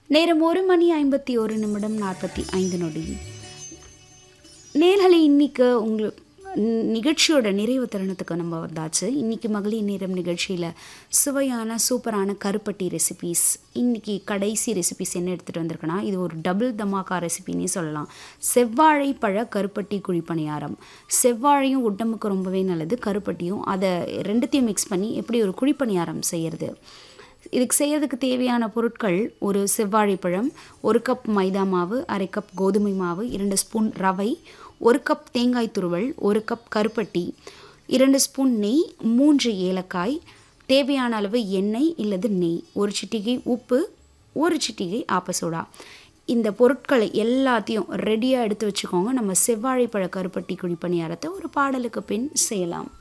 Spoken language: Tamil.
நேரம் ஒரு மணி ஐம்பத்தி ஒரு நிமிடம் நாற்பத்தி ஐந்து நொடி நேர்களை இன்னைக்கு உங்களுக்கு நிகழ்ச்சியோட நிறைவு தருணத்துக்கு நம்ம வந்தாச்சு இன்னைக்கு மகளிர் நேரம் நிகழ்ச்சியில் சுவையான சூப்பரான கருப்பட்டி ரெசிபீஸ் இன்னைக்கு கடைசி ரெசிபீஸ் என்ன எடுத்துகிட்டு வந்திருக்கேன்னா இது ஒரு டபுள் தமாக்கா ரெசிபின்னே சொல்லலாம் செவ்வாழை பழ கருப்பட்டி குழிப்பணியாரம் செவ்வாழையும் உடம்புக்கு ரொம்பவே நல்லது கருப்பட்டியும் அதை ரெண்டுத்தையும் மிக்ஸ் பண்ணி எப்படி ஒரு குழிப்பணியாரம் செய்கிறது இதுக்கு செய்யறதுக்கு தேவையான பொருட்கள் ஒரு செவ்வாழைப்பழம் ஒரு கப் மைதா மாவு அரை கப் கோதுமை மாவு இரண்டு ஸ்பூன் ரவை ஒரு கப் தேங்காய் துருவல் ஒரு கப் கருப்பட்டி இரண்டு ஸ்பூன் நெய் மூன்று ஏலக்காய் தேவையான அளவு எண்ணெய் இல்லது நெய் ஒரு சிட்டிகை உப்பு ஒரு சிட்டிகை ஆப்பசோடா இந்த பொருட்களை எல்லாத்தையும் ரெடியாக எடுத்து வச்சுக்கோங்க நம்ம செவ்வாழைப்பழ கருப்பட்டி குழிப்பணியாரத்தை ஒரு பாடலுக்கு பின் செய்யலாம்